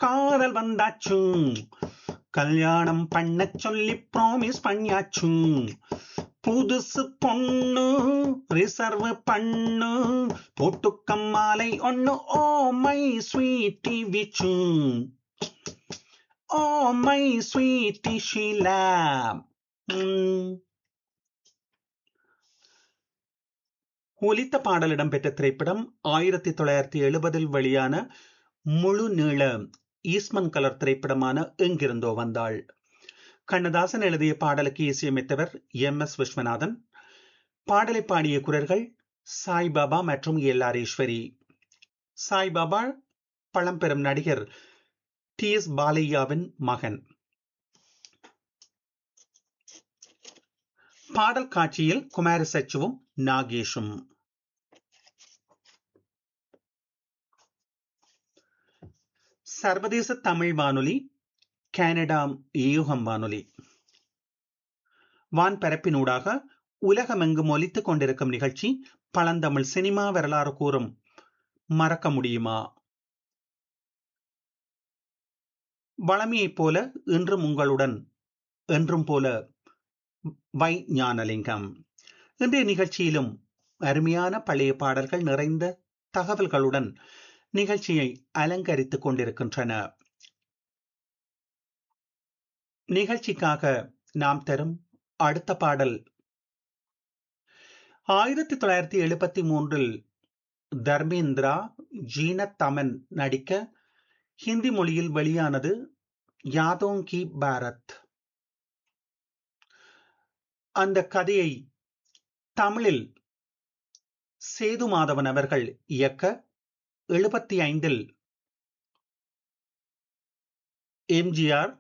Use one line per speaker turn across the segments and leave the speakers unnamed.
காதல் வந்தாச்சு கல்யாணம் பண்ண சொல்லி ப்ராமிஸ் பண்ணியாச்சு புதுசு பொண்ணு ரிசர்வ் பண்ணு போட்டுக்கம் மாலை ஒண்ணு ஓ மை ஸ்வீட்டி விச்சு ஓ மை ஸ்வீட்டி ஷீலா ஒலித்த பாடல் இடம்பெற்ற திரைப்படம் ஆயிரத்தி தொள்ளாயிரத்தி எழுபதில் வெளியான முழு நீள ஈஸ்மன் கலர் திரைப்படமான எங்கிருந்தோ வந்தாள் கண்ணதாசன் எழுதிய பாடலுக்கு இசையமைத்தவர் எம் எஸ் விஸ்வநாதன் பாடலை பாடிய குரல்கள் சாய்பாபா மற்றும் எல் ஆர் ஈஸ்வரி சாய்பாபா பழம்பெரும் நடிகர் டி எஸ் பாலையாவின் மகன் பாடல் காட்சியில் குமார சச்சுவும் நாகேஷும் சர்வதேச தமிழ் வானொலி கனடா யூகம் வானொலி வான்பரப்பினூடாக உலகமெங்கும் ஒலித்துக் கொண்டிருக்கும் நிகழ்ச்சி பழந்தமிழ் சினிமா வரலாறு கூறும் மறக்க முடியுமா வளமையைப் போல இன்றும் உங்களுடன் என்றும் போல வை ஞானலிங்கம் இன்றைய நிகழ்ச்சியிலும் அருமையான பழைய பாடல்கள் நிறைந்த தகவல்களுடன் நிகழ்ச்சியை அலங்கரித்துக் கொண்டிருக்கின்றன நிகழ்ச்சிக்காக நாம் தரும் அடுத்த பாடல் ஆயிரத்தி தொள்ளாயிரத்தி எழுபத்தி மூன்றில் தர்மேந்திரா ஜீனத் தமன் நடிக்க ஹிந்தி மொழியில் வெளியானது யாதோங் கி பாரத் அந்த கதையை தமிழில் சேது மாதவன் அவர்கள் இயக்க எழுபத்தி ஐந்தில் எம்ஜிஆர்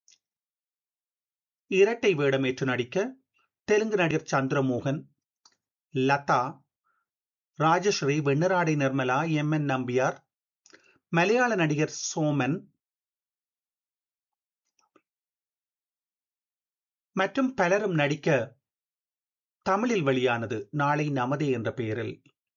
இரட்டை வேடமேற்று நடிக்க தெலுங்கு நடிகர் சந்திரமோகன் லதா ராஜஸ்ரீ வெண்ணராடை நிர்மலா எம் என் நம்பியார் மலையாள நடிகர் சோமன் மற்றும் பலரும் நடிக்க தமிழில் வெளியானது நாளை நமதே என்ற பெயரில்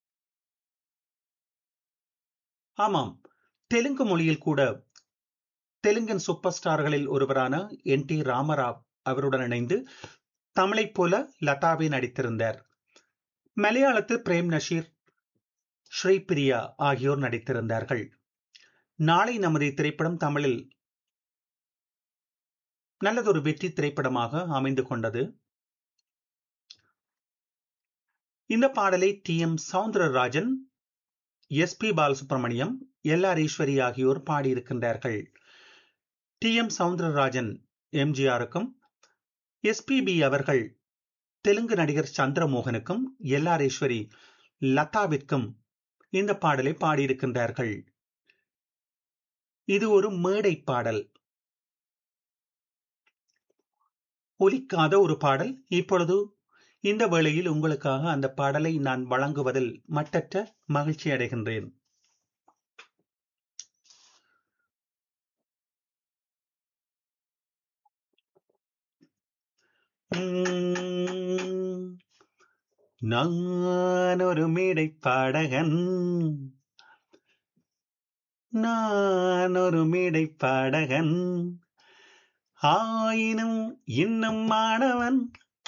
ஆமாம் தெலுங்கு மொழியில் கூட தெலுங்கின் சூப்பர் ஸ்டார்களில் ஒருவரான என் டி ராமராவ் அவருடன் இணைந்து தமிழைப் போல லதாவே நடித்திருந்தார் மலையாளத்தில் பிரேம் நஷீர் ஸ்ரீபிரியா ஆகியோர் நடித்திருந்தார்கள் நாளை நமது திரைப்படம் தமிழில் நல்லதொரு வெற்றி திரைப்படமாக அமைந்து கொண்டது இந்த பாடலை T M Soundararajan S P Balasubrahmanyam L R Eswari ஆகியோர் பாடியிருக்கின்றார்கள் டி எம் சவுந்தரராஜன் எம்ஜிஆருக்கும் எஸ்பிபி அவர்கள் தெலுங்கு நடிகர் சந்திரமோகனுக்கும் எல் ஆர் ஈஸ்வரி லதாவிற்கும் இந்த பாடலை பாடியிருக்கின்றார்கள் இது ஒரு மேடை பாடல் ஒலிக்காத ஒரு பாடல் இப்பொழுது இந்த வேளையில் உங்களுக்காக அந்த பாடலை நான் வழங்குவதில் மட்டற்ற மகிழ்ச்சி அடைகின்றேன் நான் ஒரு மேடை பாடகன் நான் ஒரு மேடை பாடகன் ஆயினும் இன்னும் மாணவன்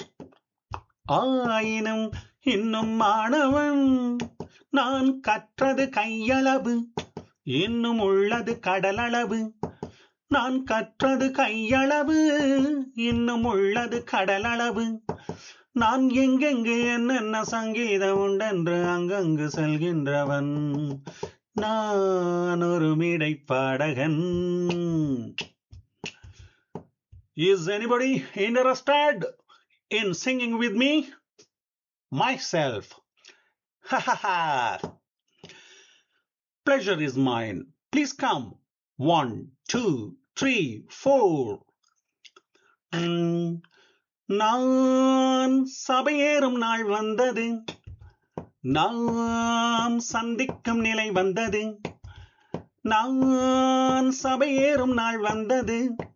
ஆயினும் இன்னும் மாணவன் நான் கற்றது கையளவு இன்னும் உள்ளது கடலளவு நான் கற்றது கையளவு இன்னும் உள்ளது கடலளவு நான் எங்கெங்கு என்னென்ன சங்கீதம் உண்டென்று அங்கங்கு செல்கின்றவன் நான் ஒரு மீடை பாடகன் Is anybody interested in singing with me? Myself. Ha ha ha. Pleasure is mine. Please come. One, two, three, four. Mm, நான் சபையேறும் நாள் வந்தது நாம் சந்திக்கும் நிலை வந்தது நான் சபையேறும் நாள் வந்தது